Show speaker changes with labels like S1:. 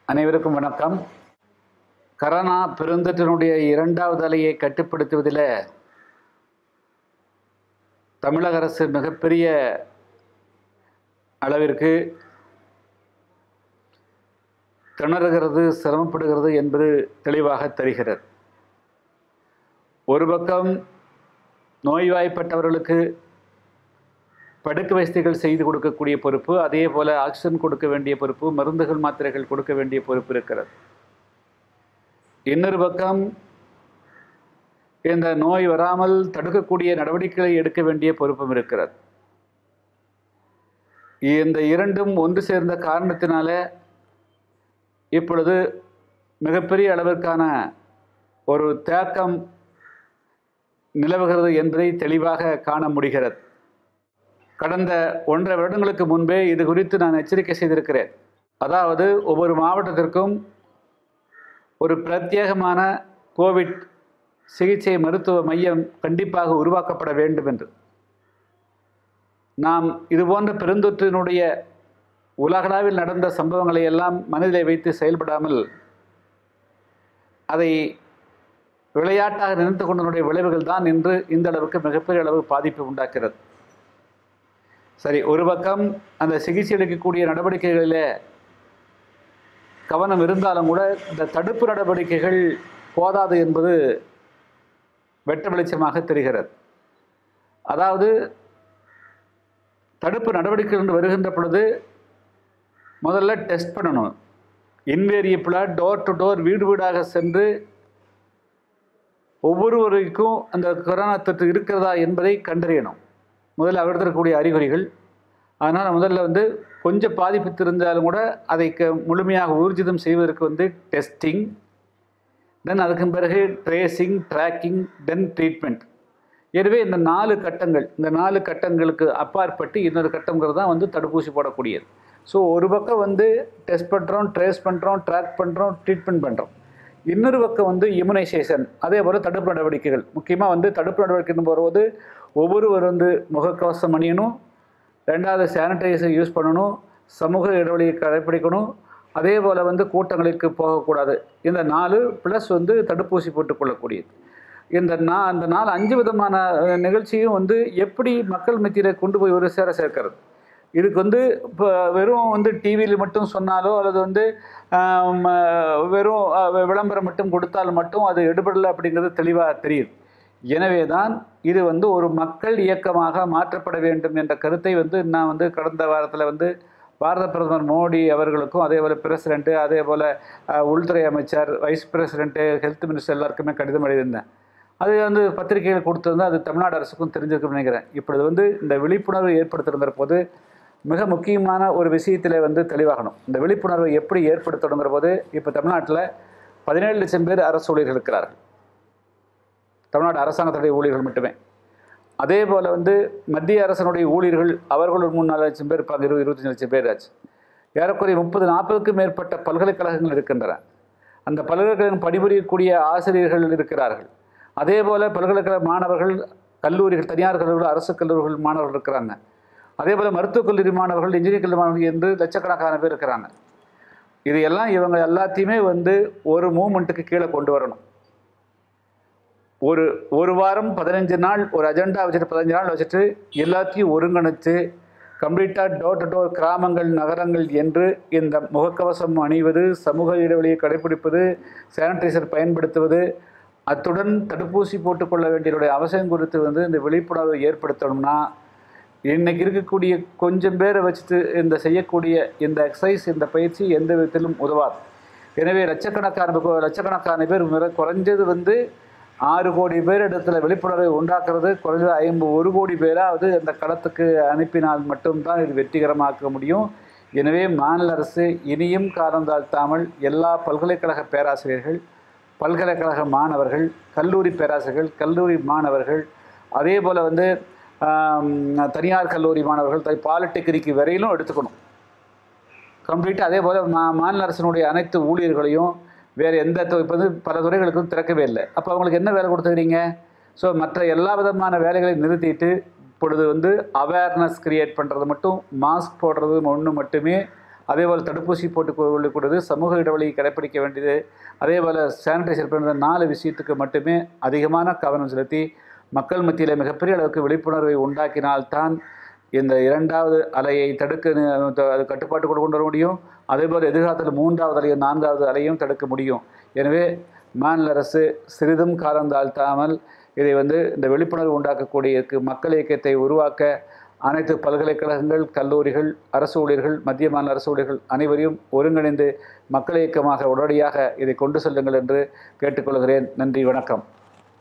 S1: அனைவருக்கும் வணக்கம் கரோனா பெருந்தொற்றினுடைய இரண்டாவது அலையை கட்டுப்படுத்துவதில் தமிழக அரசு மிகப்பெரிய அளவிற்கு திணறுகிறது சிரமப்படுகிறது என்பது தெளிவாக தெரிகிறது ஒரு பக்கம் நோய்வாய்ப்பட்டவர்களுக்கு படுக்க வசதிகள் செய்து கொடுக்கக்கூடிய பொறுப்பு அதே போல் ஆக்சிஜன் கொடுக்க வேண்டிய பொறுப்பு மருந்துகள் மாத்திரைகள் கொடுக்க வேண்டிய பொறுப்பு இருக்கிறது இன்னொரு பக்கம் இந்த நோய் வராமல் தடுக்கக்கூடிய நடவடிக்கைகளை எடுக்க வேண்டிய பொறுப்பும் இருக்கிறது இந்த இரண்டும் ஒன்று சேர்ந்த காரணத்தினால இப்பொழுது மிகப்பெரிய அளவிற்கான ஒரு தேக்கம் நிலவுகிறது என்பதை தெளிவாக காண முடிகிறது கடந்த ஒன்றரை வருடங்களுக்கு முன்பே இது குறித்து நான் எச்சரிக்கை செய்திருக்கிறேன் அதாவது ஒவ்வொரு மாவட்டத்திற்கும் ஒரு பிரத்யேகமான கோவிட் சிகிச்சை மருத்துவ மையம் கண்டிப்பாக உருவாக்கப்பட வேண்டும் என்று நாம் இதுபோன்ற பெருந்தொற்றினுடைய உலகளவில் நடந்த சம்பவங்களை எல்லாம் மனதிலே வைத்து செயல்படாமல் அதை விளையாட்டாக நினைத்து கொண்டனுடைய விளைவுகள் தான் இன்று இந்த அளவுக்கு மிகப்பெரிய அளவு பாதிப்பு உண்டாக்கிறது சரி ஒரு பக்கம் அந்த சிகிச்சை அளிக்கக்கூடிய நடவடிக்கைகளில் கவனம் இருந்தாலும் கூட இந்த தடுப்பு நடவடிக்கைகள் போதாது என்பது வெட்ட வெளிச்சமாக தெரிகிறது அதாவது தடுப்பு நடவடிக்கைகள் என்று வருகின்ற பொழுது முதல்ல டெஸ்ட் பண்ணணும் இன்வேரியபிளாக டோர் டு டோர் வீடு வீடாக சென்று ஒவ்வொருவருக்கும் அந்த கொரோனா தொற்று இருக்கிறதா என்பதை கண்டறியணும் முதல்ல அவர் இருக்கக்கூடிய அறிகுறிகள் அதனால் முதல்ல வந்து கொஞ்சம் பாதிப்பு தெரிஞ்சாலும் கூட அதை க முழுமையாக ஊர்ஜிதம் செய்வதற்கு வந்து டெஸ்டிங் தென் அதுக்கு பிறகு ட்ரேசிங் ட்ராக்கிங் தென் ட்ரீட்மெண்ட் எனவே இந்த நாலு கட்டங்கள் இந்த நாலு கட்டங்களுக்கு அப்பாற்பட்டு இன்னொரு கட்டங்கிறது தான் வந்து தடுப்பூசி போடக்கூடியது ஸோ ஒரு பக்கம் வந்து டெஸ்ட் பண்ணுறோம் ட்ரேஸ் பண்ணுறோம் ட்ராக் பண்ணுறோம் ட்ரீட்மெண்ட் பண்ணுறோம் இன்னொரு பக்கம் வந்து இம்யூனைசேஷன் அதே போல் தடுப்பு நடவடிக்கைகள் முக்கியமாக வந்து தடுப்பு நடவடிக்கைன்னு போகும்போது ஒவ்வொருவர் வந்து முகக்கவசம் அணியணும் ரெண்டாவது சானிடைசர் யூஸ் பண்ணணும் சமூக இடைவெளியை கடைப்பிடிக்கணும் அதே போல் வந்து கூட்டங்களுக்கு போகக்கூடாது இந்த நாலு ப்ளஸ் வந்து தடுப்பூசி போட்டுக்கொள்ளக்கூடியது இந்த நா அந்த நாலு அஞ்சு விதமான அஹ், நிகழ்ச்சியும் வந்து எப்படி மக்கள் மத்தியில் கொண்டு போய் ஒரு சேர சேர்க்கிறது இதுக்கு வந்து இப்போ வெறும் வந்து டிவியில் மட்டும் சொன்னாலோ அல்லது வந்து ஆம், அஹ், வெறும் அஹ், விளம்பரம் மட்டும் கொடுத்தால் மட்டும் அது எடுபடலை அப்படிங்கிறது தெளிவாக தெரியுது எனவே தான் இது வந்து ஒரு மக்கள் இயக்கமாக மாற்றப்பட வேண்டும் என்ற கருத்தை வந்து நான் வந்து கடந்த வாரத்தில் வந்து பாரத பிரதமர் மோடி அவர்களுக்கும் அதே போல் பிரசிடெண்ட்டு அதே போல் உள்துறை அமைச்சர் வைஸ் பிரசிடெண்ட்டு ஹெல்த் மினிஸ்டர் எல்லாருக்குமே கடிதம் எழுதியிருந்தேன் அது வந்து பத்திரிகைகள் கொடுத்திருந்தா அது தமிழ்நாடு அரசுக்கும் தெரிஞ்சிருக்கும்னு நினைக்கிறேன் இப்பொழுது வந்து இந்த விழிப்புணர்வு ஏற்படுத்திருந்த போது மிக முக்கியமான ஒரு விஷயத்தில் வந்து தெளிவாகணும் இந்த விழிப்புணர்வை எப்படி ஏற்படுத்தணுங்கிற போது இப்போ தமிழ்நாட்டில் பதினேழு லட்சம் பேர் அரசு ஊழியர்கள் இருக்கிறார்கள் தமிழ்நாடு அரசாங்கத்துடைய ஊழியர்கள் மட்டுமே அதே போல் வந்து மத்திய அரசனுடைய ஊழியர்கள் அவர்கள் ஒரு மூணு நாலு லட்சம் பேர் இருப்பாங்க இருபது இருபத்தஞ்சு லட்சம் பேர் ஆச்சு ஏறக்குறைய முப்பது நாற்பதுக்கும் மேற்பட்ட பல்கலைக்கழகங்கள் இருக்கின்றன அந்த பல்கலைக்கழகம் பணிபுரியக்கூடிய ஆசிரியர்கள் இருக்கிறார்கள் அதே போல் பல்கலைக்கழக மாணவர்கள் கல்லூரிகள் தனியார் கல்லூரிகள் அரசு கல்லூரிகள் மாணவர்கள் இருக்கிறாங்க அதே போல் மருத்துவக் கல்லூரி மாணவர்கள் இன்ஜினியரிங் கல்லூரி மாணவர்கள் என்று லட்சக்கணக்கான பேர் இருக்கிறாங்க இது எல்லாம் இவங்க எல்லாத்தையுமே வந்து ஒரு மூமெண்ட்டுக்கு கீழே கொண்டு வரணும் ஒரு ஒரு வாரம் பதினஞ்சு நாள் ஒரு அஜெண்டா வச்சுட்டு பதினஞ்சு நாள் வச்சுட்டு எல்லாத்தையும் ஒருங்கிணைத்து கம்ப்ளீட்டாக டோர் டு டோர் கிராமங்கள் நகரங்கள் என்று இந்த முகக்கவசம் அணிவது சமூக இடைவெளியை கடைபிடிப்பது சானிடைசர் பயன்படுத்துவது அத்துடன் தடுப்பூசி போட்டுக்கொள்ள வேண்டியதுடைய அவசியம் குறித்து வந்து இந்த விழிப்புணர்வை ஏற்படுத்தணும்னா இன்னைக்கு இருக்கக்கூடிய கொஞ்சம் பேரை வச்சுட்டு இந்த செய்யக்கூடிய இந்த எக்ஸசைஸ் இந்த பயிற்சி எந்த விதத்திலும் உதவாது எனவே லட்சக்கணக்கான லட்சக்கணக்கான பேர் மிக குறைஞ்சது வந்து ஆறு கோடி பேர் இடத்துல விழிப்புணர்வை உண்டாக்குறது குறைஞ்சது ஐம்பது ஒரு கோடி பேராவது அந்த களத்துக்கு அனுப்பினால் மட்டும்தான் இது வெற்றிகரமாக்க முடியும் எனவே மாநில அரசு இனியும் காலம் தாழ்த்தாமல் எல்லா பல்கலைக்கழக பேராசிரியர்கள் பல்கலைக்கழக மாணவர்கள் கல்லூரி பேராசிரியர்கள் கல்லூரி மாணவர்கள் அதே போல் வந்து ஆம், தனியார் கல்லூரி மாணவர்கள் பாலிடெக்னிக் வரையிலும் எடுத்துக்கணும் கம்ப்ளீட்டாக அதே போல் மா மாநில அரசினுடைய அனைத்து ஊழியர்களையும் வேறு எந்த து- இப்போ வந்து பல துறைகளுக்கும் திறக்கவே இல்லை அப்போ அவங்களுக்கு என்ன வேலை கொடுத்துக்கிறீங்க ஸோ மற்ற எல்லா விதமான வேலைகளையும் நிறுத்திட்டு இப்பொழுது வந்து அவேர்னஸ் கிரியேட் பண்ணுறது மட்டும் மாஸ்க் போடுறது ஒன்று மட்டுமே அதேபோல் தடுப்பூசி போட்டுக் கொள்ளக்கூடியது சமூக இடைவெளியை கடைப்பிடிக்க வேண்டியது அதேபோல் சானிடைசர் பண்ணுற நாலு விஷயத்துக்கு மட்டுமே அதிகமான கவனம் செலுத்தி மக்கள் மத்தியில் மிகப்பெரிய அளவுக்கு விழிப்புணர்வை உண்டாக்கினால்தான் இந்த இரண்டாவது அலையை தடுக்க அது கட்டுப்பாட்டுக்குள் கொண்டு வர முடியும் அதேபோல் எதிர்காலத்தில் மூன்றாவது அலையும் நான்காவது அலையும் தடுக்க முடியும் எனவே மாநில அரசு சிறிதும் காலம் தாழ்த்தாமல் இதை வந்து இந்த விழிப்புணர்வு உண்டாக்கக்கூடிய மக்கள் இயக்கத்தை உருவாக்க அனைத்து பல்கலைக்கழகங்கள் கல்லூரிகள் அரசு ஊழியர்கள் மத்திய மாநில அரசு ஊழியர்கள் அனைவரையும் ஒருங்கிணைந்து மக்கள் இயக்கமாக உடனடியாக இதை கொண்டு செல்லுங்கள் என்று கேட்டுக்கொள்கிறேன் நன்றி வணக்கம்